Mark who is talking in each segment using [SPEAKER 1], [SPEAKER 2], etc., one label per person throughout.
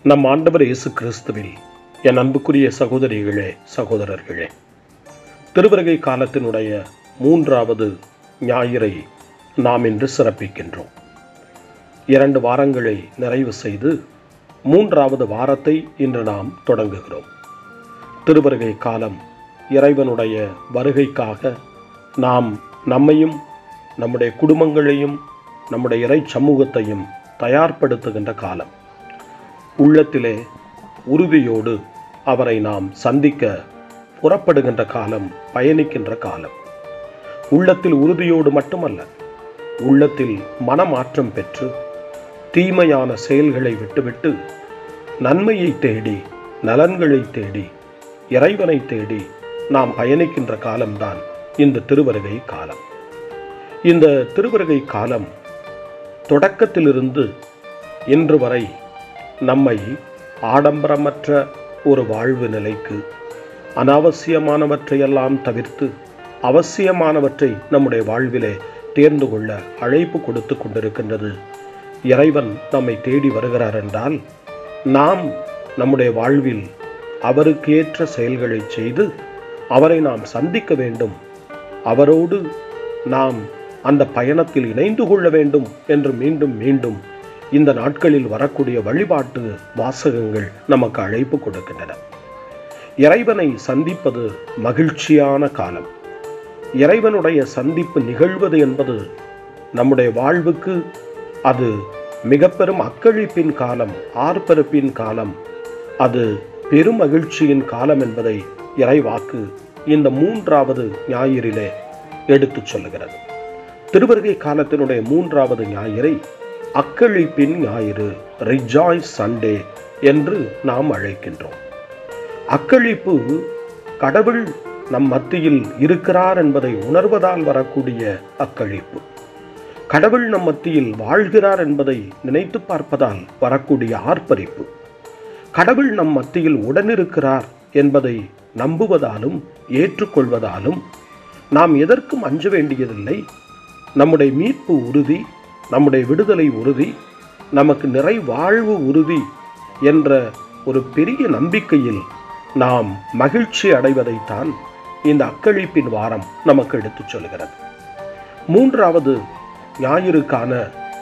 [SPEAKER 1] நம் ஆண்டவர் இயேசு கிறிஸ்துவில் என் அன்புக்குரிய சகோதரிகளே சகோதரர்களே திருவருகை காலத்தினுடைய மூன்றாவது ஞாயிறை நாம் இன்று சிறப்பிக்கின்றோம் இரண்டு வாரங்களை நிறைவு செய்து மூன்றாவது வாரத்தை இன்று நாம் தொடங்குகிறோம் திருவருகை காலம் இறைவனுடைய வருகைக்காக நாம் நம்மையும் நம்முடைய குடும்பங்களையும் நம்முடைய இறை சமூகத்தையும் தயார்படுத்துகின்ற காலம் உள்ளத்திலே உறுதியோடு அவரை நாம் சந்திக்க புறப்படுகின்ற காலம் பயணிக்கின்ற காலம் உள்ளத்தில் உறுதியோடு மட்டுமல்ல உள்ளத்தில் மனமாற்றம் பெற்று தீமையான செயல்களை விட்டுவிட்டு நன்மையை தேடி நலன்களை தேடி இறைவனை தேடி நாம் பயணிக்கின்ற காலம்தான் இந்த திருவருகை காலம் இந்த திருவருகை காலம் தொடக்கத்திலிருந்து இன்று வரை நம்மை ஆடம்பரமற்ற ஒரு வாழ்வு நிலைக்கு அனாவசியமானவற்றையெல்லாம் தவிர்த்து அவசியமானவற்றை நம்முடைய வாழ்விலே தேர்ந்து கொள்ள அழைப்பு கொடுத்து கொண்டிருக்கின்றது இறைவன் நம்மை தேடி வருகிறார் என்றால் நாம் நம்முடைய வாழ்வில் அவருக்கேற்ற செயல்களை செய்து அவரை நாம் சந்திக்க வேண்டும் அவரோடு நாம் அந்த பயணத்தில் இணைந்து கொள்ள வேண்டும் என்று மீண்டும் மீண்டும் இந்த நாட்களில் வரக்கூடிய வழிபாட்டு வாசகங்கள் நமக்கு அழைப்பு கொடுக்கின்றன இறைவனை சந்திப்பது மகிழ்ச்சியான காலம் இறைவனுடைய சந்திப்பு நிகழ்வது என்பது நம்முடைய வாழ்வுக்கு அது மிக பெரும் அக்களிப்பின் காலம் ஆர்ப்பரிப்பின் காலம் அது பெரும் மகிழ்ச்சியின் காலம் என்பதை இறைவாக்கு இந்த மூன்றாவது ஞாயிறிலே எடுத்துச் சொல்லுகிறது திருவருகை காலத்தினுடைய மூன்றாவது ஞாயிறை அக்களிப்பின் ஞாயிறு ரிஜாய் சண்டே என்று நாம் அழைக்கின்றோம் அக்களிப்பு கடவுள் நம் மத்தியில் இருக்கிறார் என்பதை உணர்வதால் வரக்கூடிய அக்களிப்பு கடவுள் நம் மத்தியில் வாழ்கிறார் என்பதை நினைத்து பார்ப்பதால் வரக்கூடிய ஆர்ப்பரிப்பு கடவுள் நம் மத்தியில் உடனிருக்கிறார் என்பதை நம்புவதாலும் ஏற்றுக்கொள்வதாலும் நாம் எதற்கும் அஞ்ச வேண்டியதில்லை நம்முடைய மீட்பு உறுதி நம்முடைய விடுதலை உறுதி நமக்கு நிறை வாழ்வு உறுதி என்ற ஒரு பெரிய நம்பிக்கையில் நாம் மகிழ்ச்சி அடைவதைத்தான் இந்த அக்களிப்பின் வாரம் நமக்கு எடுத்துச் சொல்கிறது மூன்றாவது ஞாயிறுக்கான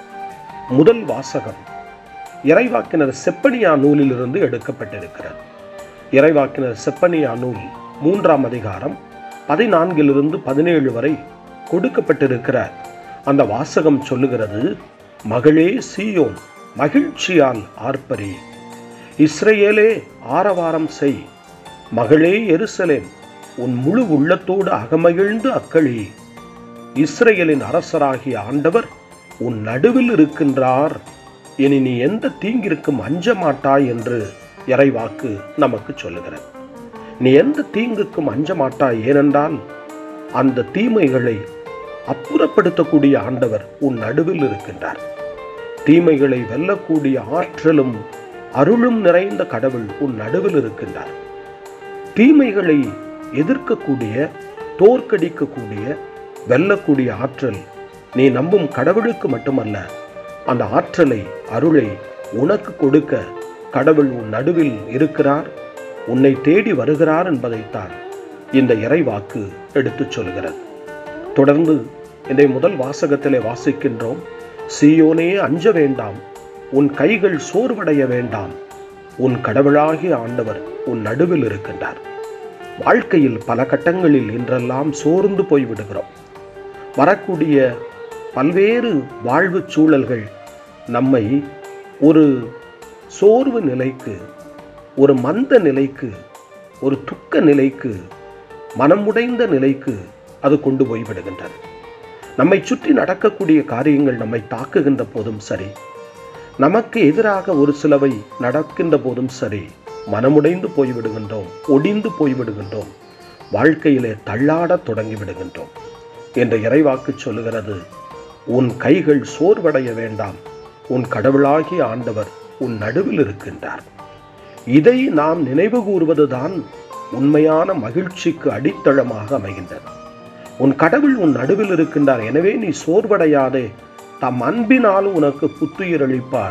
[SPEAKER 1] முதல் வாசகம் இறைவாக்கினர் செப்பனியா நூலிலிருந்து எடுக்கப்பட்டிருக்கிறது இறைவாக்கினர் செப்பனியா நூல் மூன்றாம் அதிகாரம் பதினான்கிலிருந்து பதினேழு வரை கொடுக்கப்பட்டிருக்கிற அந்த வாசகம் சொல்லுகிறது மகளே சீயோன் மகிழ்ச்சியால் ஆர்ப்பரி இஸ்ரேலே ஆரவாரம் செய் மகளே எருசலேம் உன் முழு உள்ளத்தோடு அகமகிழ்ந்து அக்களி இஸ்ரேலின் அரசராகிய ஆண்டவர் உன் நடுவில் இருக்கின்றார் இனி நீ எந்த தீங்கிற்கும் அஞ்ச மாட்டாய் என்று இறைவாக்கு நமக்கு சொல்லுகிறது நீ எந்த தீங்குக்கும் அஞ்ச மாட்டாய் ஏனென்றால் அந்த தீமைகளை அப்புறப்படுத்தக்கூடிய ஆண்டவர் உன் நடுவில் இருக்கின்றார் தீமைகளை வெல்லக்கூடிய ஆற்றலும் அருளும் நிறைந்த கடவுள் உன் நடுவில் இருக்கின்றார் தீமைகளை எதிர்க்கக்கூடிய தோற்கடிக்கக்கூடிய வெல்லக்கூடிய ஆற்றல் நீ நம்பும் கடவுளுக்கு மட்டுமல்ல அந்த ஆற்றலை அருளை உனக்கு கொடுக்க கடவுள் உன் நடுவில் இருக்கிறார் உன்னை தேடி வருகிறார் என்பதைத்தான் இந்த இறைவாக்கு எடுத்துச் சொல்கிறது தொடர்ந்து இந்த முதல் வாசகத்திலே வாசிக்கின்றோம் சீயோனே அஞ்ச வேண்டாம் உன் கைகள் சோர்வடைய வேண்டாம் உன் கடவுளாகிய ஆண்டவர் உன் நடுவில் இருக்கின்றார் வாழ்க்கையில் பல கட்டங்களில் இன்றெல்லாம் சோர்ந்து போய்விடுகிறோம் வரக்கூடிய பல்வேறு வாழ்வு சூழல்கள் நம்மை ஒரு சோர்வு நிலைக்கு ஒரு மந்த நிலைக்கு ஒரு துக்க நிலைக்கு மனமுடைந்த நிலைக்கு அது கொண்டு போய்விடுகின்றது நம்மை சுற்றி நடக்கக்கூடிய காரியங்கள் நம்மை தாக்குகின்ற போதும் சரி நமக்கு எதிராக ஒரு சிலவை நடக்கின்ற போதும் சரி மனமுடைந்து போய்விடுகின்றோம் ஒடிந்து போய்விடுகின்றோம் வாழ்க்கையிலே தள்ளாடத் தொடங்கி விடுகின்றோம் என்ற இறைவாக்கு சொல்லுகிறது உன் கைகள் சோர்வடைய வேண்டாம் உன் கடவுளாகிய ஆண்டவர் உன் நடுவில் இருக்கின்றார் இதை நாம் நினைவு கூறுவதுதான் உண்மையான மகிழ்ச்சிக்கு அடித்தளமாக அமைகின்றது உன் கடவுள் உன் நடுவில் இருக்கின்றார் எனவே நீ சோர்வடையாதே தம் அன்பினால் உனக்கு புத்துயிர் அளிப்பார்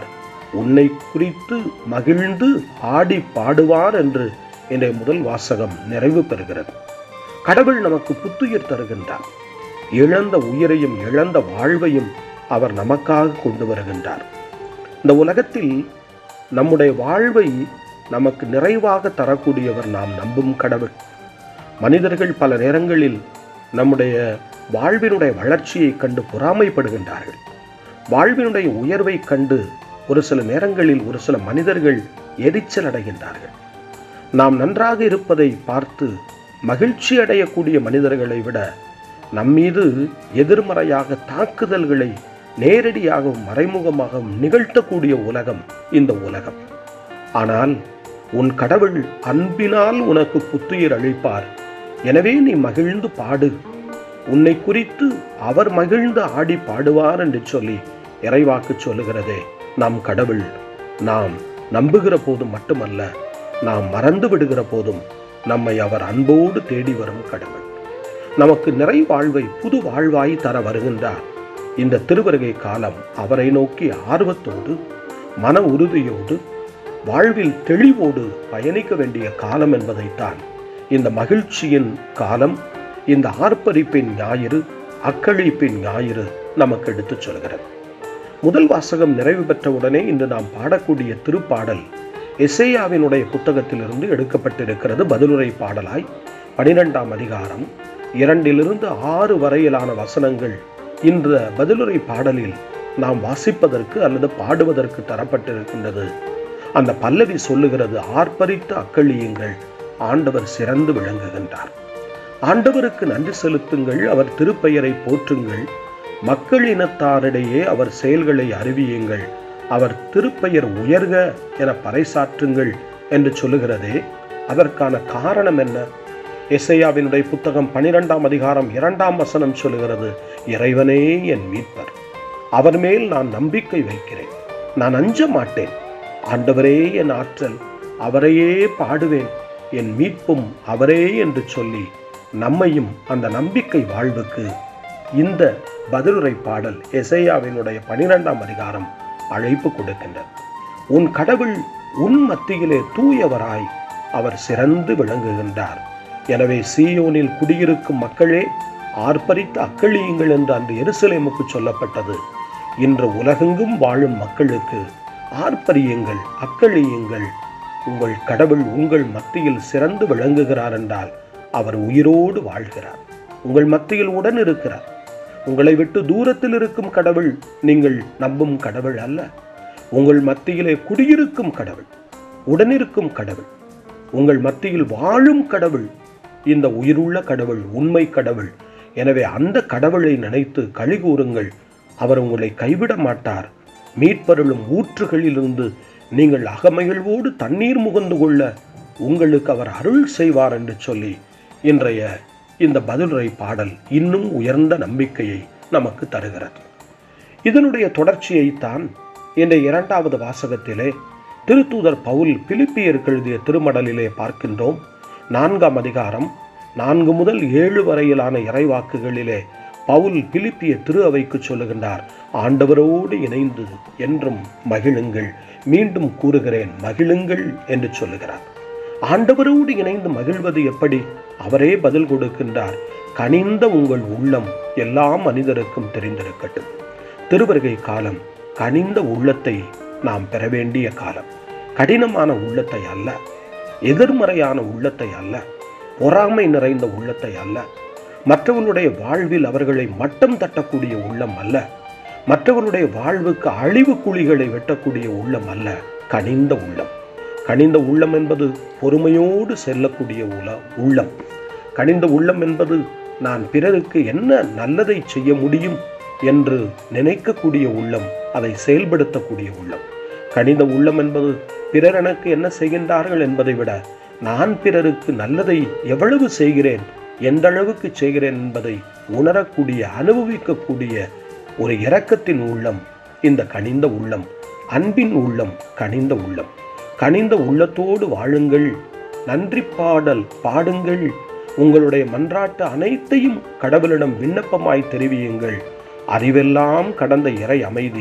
[SPEAKER 1] உன்னை குறித்து மகிழ்ந்து ஆடி பாடுவார் என்று இன்றைய முதல் வாசகம் நிறைவு பெறுகிறது கடவுள் நமக்கு புத்துயிர் தருகின்றார் இழந்த உயிரையும் இழந்த வாழ்வையும் அவர் நமக்காக கொண்டு வருகின்றார் இந்த உலகத்தில் நம்முடைய வாழ்வை நமக்கு நிறைவாக தரக்கூடியவர் நாம் நம்பும் கடவுள் மனிதர்கள் பல நேரங்களில் நம்முடைய வாழ்வினுடைய வளர்ச்சியை கண்டு பொறாமைப்படுகின்றார்கள் வாழ்வினுடைய உயர்வை கண்டு ஒரு சில நேரங்களில் ஒரு சில மனிதர்கள் எரிச்சல் அடைகின்றார்கள் நாம் நன்றாக இருப்பதை பார்த்து மகிழ்ச்சி அடையக்கூடிய மனிதர்களை விட நம்மீது எதிர்மறையாக தாக்குதல்களை நேரடியாகவும் மறைமுகமாகவும் நிகழ்த்தக்கூடிய உலகம் இந்த உலகம் ஆனால் உன் கடவுள் அன்பினால் உனக்கு புத்துயிர் அளிப்பார் எனவே நீ மகிழ்ந்து பாடு உன்னை குறித்து அவர் மகிழ்ந்து ஆடி பாடுவார் என்று சொல்லி இறைவாக்கு சொல்லுகிறதே நம் கடவுள் நாம் நம்புகிற போதும் மட்டுமல்ல நாம் மறந்து விடுகிற போதும் நம்மை அவர் அன்போடு தேடி வரும் கடவுள் நமக்கு நிறை வாழ்வை புது வாழ்வாய் தர வருகின்றார் இந்த திருவருகை காலம் அவரை நோக்கி ஆர்வத்தோடு மன உறுதியோடு வாழ்வில் தெளிவோடு பயணிக்க வேண்டிய காலம் என்பதைத்தான் இந்த மகிழ்ச்சியின் காலம் இந்த ஆர்ப்பரிப்பின் ஞாயிறு அக்களிப்பின் ஞாயிறு நமக்கு எடுத்துச் சொல்கிறது முதல் வாசகம் நிறைவு பெற்றவுடனே இன்று நாம் பாடக்கூடிய திருப்பாடல் எசேயாவினுடைய புத்தகத்திலிருந்து எடுக்கப்பட்டிருக்கிறது பதிலுரை பாடலாய் பனிரெண்டாம் அதிகாரம் இரண்டிலிருந்து ஆறு வரையிலான வசனங்கள் இந்த பதிலுரை பாடலில் நாம் வாசிப்பதற்கு அல்லது பாடுவதற்கு தரப்பட்டிருக்கின்றது அந்த பல்லவி சொல்லுகிறது ஆர்ப்பரித்து அக்களியுங்கள் ஆண்டவர் சிறந்து விளங்குகின்றார் ஆண்டவருக்கு நன்றி செலுத்துங்கள் அவர் திருப்பெயரை போற்றுங்கள் மக்கள் இனத்தாரிடையே அவர் செயல்களை அறிவியுங்கள் அவர் திருப்பெயர் உயர்க என பறைசாற்றுங்கள் என்று சொல்லுகிறதே அதற்கான காரணம் என்ன எசையாவினுடைய புத்தகம் பனிரெண்டாம் அதிகாரம் இரண்டாம் வசனம் சொல்லுகிறது இறைவனே என் மீட்பர் அவர் மேல் நான் நம்பிக்கை வைக்கிறேன் நான் அஞ்ச மாட்டேன் ஆண்டவரே என் ஆற்றல் அவரையே பாடுவேன் என் மீட்பும் அவரே என்று சொல்லி நம்மையும் அந்த நம்பிக்கை வாழ்வுக்கு இந்த பதிலுரை பாடல் எசையாவினுடைய பனிரெண்டாம் அதிகாரம் அழைப்பு கொடுக்கின்றது உன் கடவுள் உன் மத்தியிலே தூயவராய் அவர் சிறந்து விளங்குகின்றார் எனவே சீயோனில் குடியிருக்கும் மக்களே ஆர்ப்பரித்து அக்களியுங்கள் என்று அன்று எருசலேமுக்கு சொல்லப்பட்டது இன்று உலகெங்கும் வாழும் மக்களுக்கு ஆர்ப்பரியுங்கள் அக்களியுங்கள் உங்கள் கடவுள் உங்கள் மத்தியில் சிறந்து விளங்குகிறார் என்றால் அவர் உயிரோடு வாழ்கிறார் உங்கள் மத்தியில் உடன் இருக்கிறார் உங்களை விட்டு தூரத்தில் இருக்கும் கடவுள் நீங்கள் நம்பும் கடவுள் அல்ல உங்கள் மத்தியிலே குடியிருக்கும் கடவுள் உடனிருக்கும் கடவுள் உங்கள் மத்தியில் வாழும் கடவுள் இந்த உயிருள்ள கடவுள் உண்மை கடவுள் எனவே அந்த கடவுளை நினைத்து களி கூறுங்கள் அவர் உங்களை கைவிட மாட்டார் மீட்பருளும் ஊற்றுகளிலிருந்து நீங்கள் அகமகிழ்வோடு தண்ணீர் முகந்து கொள்ள உங்களுக்கு அவர் அருள் செய்வார் என்று சொல்லி இன்றைய இந்த பதிலுரை பாடல் இன்னும் உயர்ந்த நம்பிக்கையை நமக்கு தருகிறது இதனுடைய தொடர்ச்சியைத்தான் இந்த இரண்டாவது வாசகத்திலே திருத்தூதர் பவுல் பிலிப்பியருக்கு எழுதிய திருமடலிலே பார்க்கின்றோம் நான்காம் அதிகாரம் நான்கு முதல் ஏழு வரையிலான இறைவாக்குகளிலே பவுல் பிலிப்பிய திரு அவைக்கு சொல்லுகின்றார் ஆண்டவரோடு இணைந்து என்றும் மகிழுங்கள் மீண்டும் கூறுகிறேன் மகிழுங்கள் என்று சொல்லுகிறார் ஆண்டவரோடு இணைந்து மகிழ்வது எப்படி அவரே பதில் கொடுக்கின்றார் கனிந்த உங்கள் உள்ளம் எல்லா மனிதருக்கும் தெரிந்திருக்கட்டும் திருவருகை காலம் கனிந்த உள்ளத்தை நாம் பெற வேண்டிய காலம் கடினமான உள்ளத்தை அல்ல எதிர்மறையான உள்ளத்தை அல்ல பொறாமை நிறைந்த உள்ளத்தை அல்ல மற்றவர்களுடைய வாழ்வில் அவர்களை மட்டம் தட்டக்கூடிய உள்ளம் அல்ல மற்றவர்களுடைய வாழ்வுக்கு அழிவு குழிகளை வெட்டக்கூடிய உள்ளம் அல்ல கனிந்த உள்ளம் கனிந்த உள்ளம் என்பது பொறுமையோடு செல்லக்கூடிய உல உள்ளம் கனிந்த உள்ளம் என்பது நான் பிறருக்கு என்ன நல்லதை செய்ய முடியும் என்று நினைக்கக்கூடிய உள்ளம் அதை செயல்படுத்தக்கூடிய உள்ளம் கனிந்த உள்ளம் என்பது பிறர் எனக்கு என்ன செய்கின்றார்கள் என்பதை விட நான் பிறருக்கு நல்லதை எவ்வளவு செய்கிறேன் எந்த அளவுக்கு செய்கிறேன் என்பதை உணரக்கூடிய அனுபவிக்கக்கூடிய ஒரு இரக்கத்தின் உள்ளம் இந்த கனிந்த உள்ளம் அன்பின் உள்ளம் கனிந்த உள்ளம் கனிந்த உள்ளத்தோடு வாழுங்கள் நன்றி பாடல் பாடுங்கள் உங்களுடைய மன்றாட்டு அனைத்தையும் கடவுளிடம் விண்ணப்பமாய் தெரிவியுங்கள் அறிவெல்லாம் கடந்த இறை அமைதி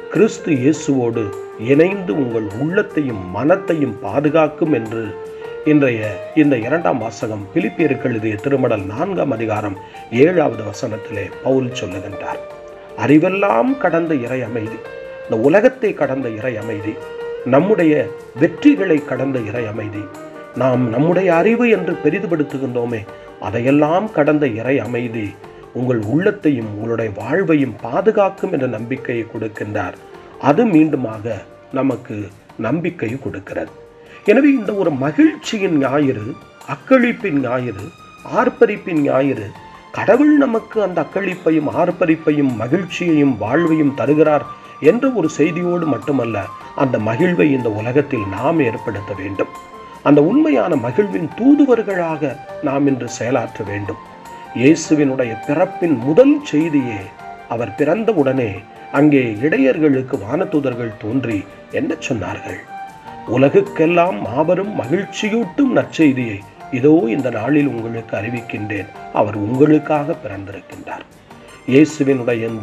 [SPEAKER 1] கிறிஸ்து இயேசுவோடு இணைந்து உங்கள் உள்ளத்தையும் மனத்தையும் பாதுகாக்கும் என்று இன்றைய இந்த இரண்டாம் வாசகம் பிலிப்பியருக்கு எழுதிய திருமடல் நான்காம் அதிகாரம் ஏழாவது வசனத்திலே பவுல் சொல்லுகின்றார் அறிவெல்லாம் கடந்த இறை அமைதி இந்த உலகத்தை கடந்த இறை அமைதி நம்முடைய வெற்றிகளை கடந்த இறை அமைதி நாம் நம்முடைய அறிவு என்று பெரிதுபடுத்துகின்றோமே அதையெல்லாம் கடந்த இறை அமைதி உங்கள் உள்ளத்தையும் உங்களுடைய வாழ்வையும் பாதுகாக்கும் என்ற நம்பிக்கையை கொடுக்கின்றார் அது மீண்டுமாக நமக்கு நம்பிக்கை கொடுக்கிறது எனவே இந்த ஒரு மகிழ்ச்சியின் ஞாயிறு அக்களிப்பின் ஞாயிறு ஆர்ப்பரிப்பின் ஞாயிறு கடவுள் நமக்கு அந்த அக்களிப்பையும் ஆர்ப்பரிப்பையும் மகிழ்ச்சியையும் வாழ்வையும் தருகிறார் என்ற ஒரு செய்தியோடு மட்டுமல்ல அந்த மகிழ்வை இந்த உலகத்தில் நாம் ஏற்படுத்த வேண்டும் அந்த உண்மையான மகிழ்வின் தூதுவர்களாக நாம் இன்று செயலாற்ற வேண்டும் இயேசுவினுடைய பிறப்பின் முதல் செய்தியே அவர் பிறந்த உடனே அங்கே இடையர்களுக்கு வானதூதர்கள் தோன்றி என்ன சொன்னார்கள் உலகுக்கெல்லாம் மாபெரும் மகிழ்ச்சியூட்டும் நற்செய்தியை இதோ இந்த நாளில் உங்களுக்கு அறிவிக்கின்றேன் அவர் உங்களுக்காக பிறந்திருக்கின்றார் இயேசுவினுடைய இந்த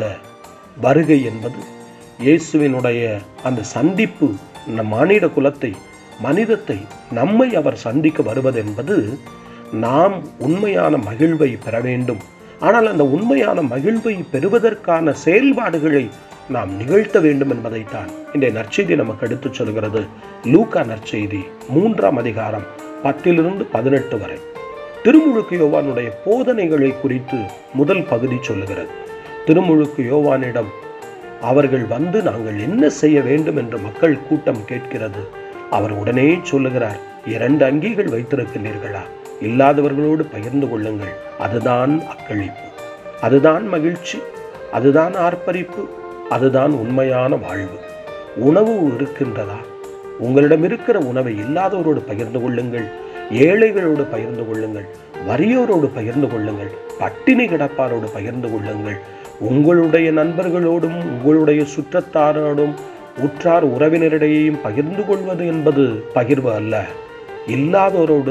[SPEAKER 1] வருகை என்பது இயேசுவினுடைய அந்த சந்திப்பு நம் மானிட குலத்தை மனிதத்தை நம்மை அவர் சந்திக்க வருவது என்பது நாம் உண்மையான மகிழ்வை பெற வேண்டும் ஆனால் அந்த உண்மையான மகிழ்வை பெறுவதற்கான செயல்பாடுகளை நாம் நிகழ்த்த வேண்டும் என்பதைத்தான் இன்றைய நற்செய்தி நமக்கு எடுத்துச் சொல்கிறது லூக்கா நற்செய்தி மூன்றாம் அதிகாரம் பத்திலிருந்து பதினெட்டு வரை திருமுழுக்கு யோவானுடைய போதனைகளை குறித்து முதல் பகுதி சொல்லுகிறது திருமுழுக்கு யோவானிடம் அவர்கள் வந்து நாங்கள் என்ன செய்ய வேண்டும் என்று மக்கள் கூட்டம் கேட்கிறது அவர் உடனே சொல்லுகிறார் இரண்டு அங்கிகள் வைத்திருக்கிறீர்களா இல்லாதவர்களோடு பகிர்ந்து கொள்ளுங்கள் அதுதான் அக்களிப்பு அதுதான் மகிழ்ச்சி அதுதான் ஆர்ப்பரிப்பு அதுதான் உண்மையான வாழ்வு உணவு இருக்கின்றதா உங்களிடம் இருக்கிற உணவை இல்லாதவரோடு பகிர்ந்து கொள்ளுங்கள் ஏழைகளோடு பகிர்ந்து கொள்ளுங்கள் வறியோரோடு பகிர்ந்து கொள்ளுங்கள் பட்டினி கிடப்பாரோடு பகிர்ந்து கொள்ளுங்கள் உங்களுடைய நண்பர்களோடும் உங்களுடைய சுற்றத்தாரோடும் உற்றார் உறவினரிடையேயும் பகிர்ந்து கொள்வது என்பது பகிர்வு அல்ல இல்லாதோரோடு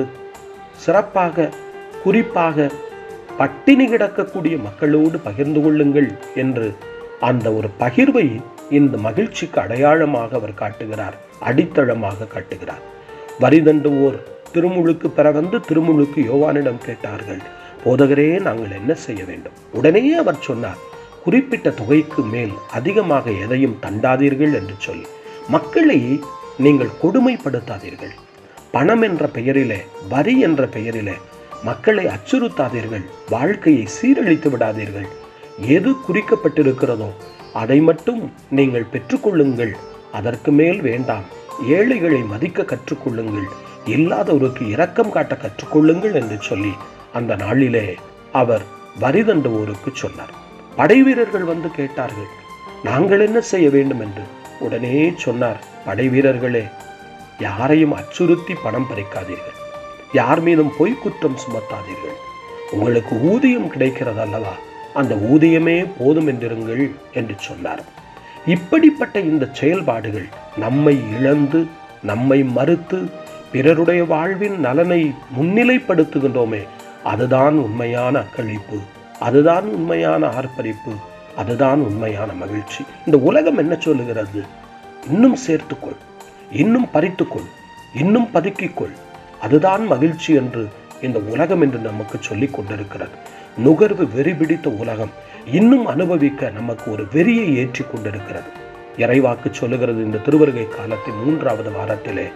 [SPEAKER 1] சிறப்பாக குறிப்பாக பட்டினி கிடக்கக்கூடிய மக்களோடு பகிர்ந்து கொள்ளுங்கள் என்று அந்த ஒரு பகிர்வை இந்த மகிழ்ச்சிக்கு அடையாளமாக அவர் காட்டுகிறார் அடித்தளமாக காட்டுகிறார் வரிதண்டுவோர் திருமுழுக்கு பெற வந்து திருமுழுக்கு யோவானிடம் கேட்டார்கள் போதகரே நாங்கள் என்ன செய்ய வேண்டும் உடனே அவர் சொன்னார் குறிப்பிட்ட தொகைக்கு மேல் அதிகமாக எதையும் தண்டாதீர்கள் என்று சொல்லி மக்களை நீங்கள் கொடுமைப்படுத்தாதீர்கள் பணம் என்ற பெயரிலே வரி என்ற பெயரிலே மக்களை அச்சுறுத்தாதீர்கள் வாழ்க்கையை சீரழித்து விடாதீர்கள் எது குறிக்கப்பட்டிருக்கிறதோ அதை மட்டும் நீங்கள் பெற்றுக்கொள்ளுங்கள் அதற்கு மேல் வேண்டாம் ஏழைகளை மதிக்க கற்றுக்கொள்ளுங்கள் இல்லாதவருக்கு இரக்கம் காட்ட கற்றுக்கொள்ளுங்கள் என்று சொல்லி அந்த நாளிலே அவர் வரிதண்டுவோருக்கு சொன்னார் படை வீரர்கள் வந்து கேட்டார்கள் நாங்கள் என்ன செய்ய வேண்டும் என்று உடனே சொன்னார் படை வீரர்களே யாரையும் அச்சுறுத்தி பணம் பறிக்காதீர்கள் யார் மீதும் பொய் குற்றம் சுமத்தாதீர்கள் உங்களுக்கு ஊதியம் கிடைக்கிறது அல்லவா அந்த ஊதியமே போதும் என்றிருங்கள் என்று சொன்னார் இப்படிப்பட்ட இந்த செயல்பாடுகள் நம்மை இழந்து நம்மை மறுத்து பிறருடைய வாழ்வின் நலனை முன்னிலைப்படுத்துகின்றோமே அதுதான் உண்மையான அக்களிப்பு அதுதான் உண்மையான ஆர்ப்பரிப்பு அதுதான் உண்மையான மகிழ்ச்சி இந்த உலகம் என்ன சொல்லுகிறது இன்னும் சேர்த்துக்கொள் இன்னும் பறித்துக்கொள் இன்னும் பதுக்கிக்கொள் அதுதான் மகிழ்ச்சி என்று இந்த உலகம் என்று நமக்கு சொல்லிக் கொண்டிருக்கிறது நுகர்வு வெறி பிடித்த உலகம் இன்னும் அனுபவிக்க நமக்கு ஒரு வெறியை ஏற்றி கொண்டிருக்கிறது இறைவாக்கு சொல்லுகிறது இந்த திருவருகை காலத்தின் மூன்றாவது வாரத்திலே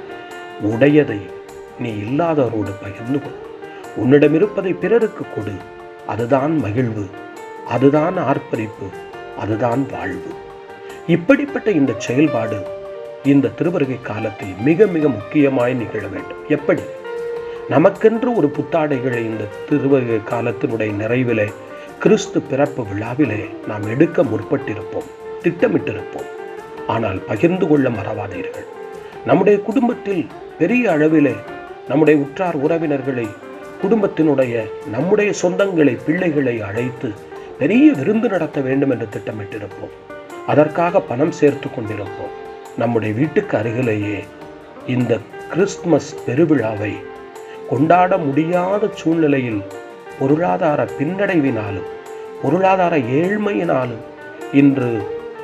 [SPEAKER 1] உடையதை நீ இல்லாதவரோடு பகிர்ந்து கொள் உன்னிடம் இருப்பதை பிறருக்கு கொடு அதுதான் மகிழ்வு அதுதான் ஆர்ப்பரிப்பு அதுதான் வாழ்வு இப்படிப்பட்ட இந்த செயல்பாடு இந்த திருவருகை காலத்தில் மிக மிக முக்கியமாய் நிகழ வேண்டும் எப்படி நமக்கென்று ஒரு புத்தாடைகளை இந்த திருவருகை காலத்தினுடைய நிறைவிலே கிறிஸ்து பிறப்பு விழாவிலே நாம் எடுக்க முற்பட்டிருப்போம் திட்டமிட்டிருப்போம் ஆனால் பகிர்ந்து கொள்ள மறவாதீர்கள் நம்முடைய குடும்பத்தில் பெரிய அளவிலே நம்முடைய உற்றார் உறவினர்களை குடும்பத்தினுடைய நம்முடைய சொந்தங்களை பிள்ளைகளை அழைத்து பெரிய விருந்து நடத்த வேண்டும் என்று திட்டமிட்டிருப்போம் அதற்காக பணம் சேர்த்து கொண்டிருப்போம் நம்முடைய வீட்டுக்கு அருகிலேயே இந்த கிறிஸ்துமஸ் பெருவிழாவை கொண்டாட முடியாத சூழ்நிலையில் பொருளாதார பின்னடைவினாலும் பொருளாதார ஏழ்மையினாலும் இன்று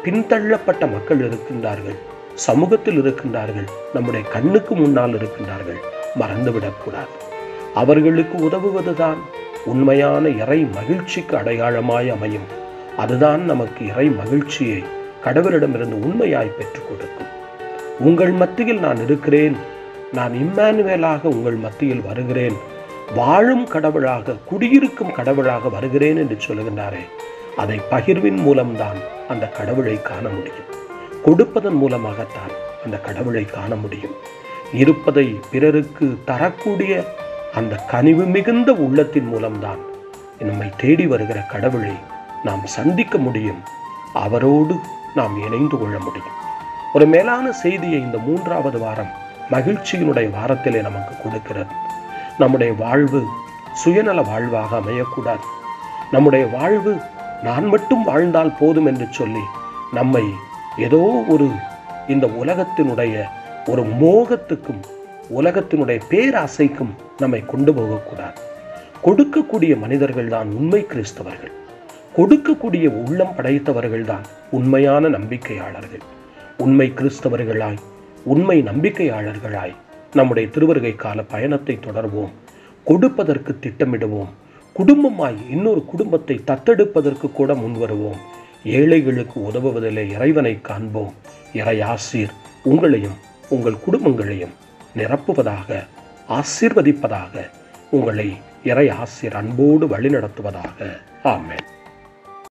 [SPEAKER 1] பின்தள்ளப்பட்ட மக்கள் இருக்கின்றார்கள் சமூகத்தில் இருக்கின்றார்கள் நம்முடைய கண்ணுக்கு முன்னால் இருக்கின்றார்கள் மறந்துவிடக்கூடாது அவர்களுக்கு உதவுவதுதான் உண்மையான இறை மகிழ்ச்சிக்கு அடையாளமாய் அமையும் அதுதான் நமக்கு இறை மகிழ்ச்சியை கடவுளிடமிருந்து உண்மையாய் பெற்றுக் கொடுக்கும் உங்கள் மத்தியில் நான் இருக்கிறேன் நான் இம்மானுவேலாக உங்கள் மத்தியில் வருகிறேன் வாழும் கடவுளாக குடியிருக்கும் கடவுளாக வருகிறேன் என்று சொல்லுகின்றாரே அதை பகிர்வின் மூலம்தான் அந்த கடவுளை காண முடியும் கொடுப்பதன் மூலமாகத்தான் அந்த கடவுளை காண முடியும் இருப்பதை பிறருக்கு தரக்கூடிய அந்த கனிவு மிகுந்த உள்ளத்தின் மூலம்தான் நம்மை தேடி வருகிற கடவுளை நாம் சந்திக்க முடியும் அவரோடு நாம் இணைந்து கொள்ள முடியும் ஒரு மேலான செய்தியை இந்த மூன்றாவது வாரம் மகிழ்ச்சியினுடைய வாரத்திலே நமக்கு கொடுக்கிறது நம்முடைய வாழ்வு சுயநல வாழ்வாக அமையக்கூடாது நம்முடைய வாழ்வு நான் மட்டும் வாழ்ந்தால் போதும் என்று சொல்லி நம்மை ஏதோ ஒரு இந்த உலகத்தினுடைய ஒரு மோகத்துக்கும் உலகத்தினுடைய பேராசைக்கும் நம்மை கொண்டு போகக்கூடாது கொடுக்கக்கூடிய மனிதர்கள் தான் உண்மை கிறிஸ்தவர்கள் கொடுக்கக்கூடிய உள்ளம் படைத்தவர்கள் தான் உண்மையான நம்பிக்கையாளர்கள் உண்மை கிறிஸ்தவர்களாய் உண்மை நம்பிக்கையாளர்களாய் நம்முடைய திருவருகை கால பயணத்தை தொடர்வோம் கொடுப்பதற்கு திட்டமிடுவோம் குடும்பமாய் இன்னொரு குடும்பத்தை தத்தெடுப்பதற்கு கூட முன்வருவோம் ஏழைகளுக்கு உதவுவதிலே இறைவனை காண்போம் இறை ஆசீர் உங்களையும் உங்கள் குடும்பங்களையும் நிரப்புவதாக ஆசீர்வதிப்பதாக உங்களை இறை ஆசிர் அன்போடு வழிநடத்துவதாக ஆமென்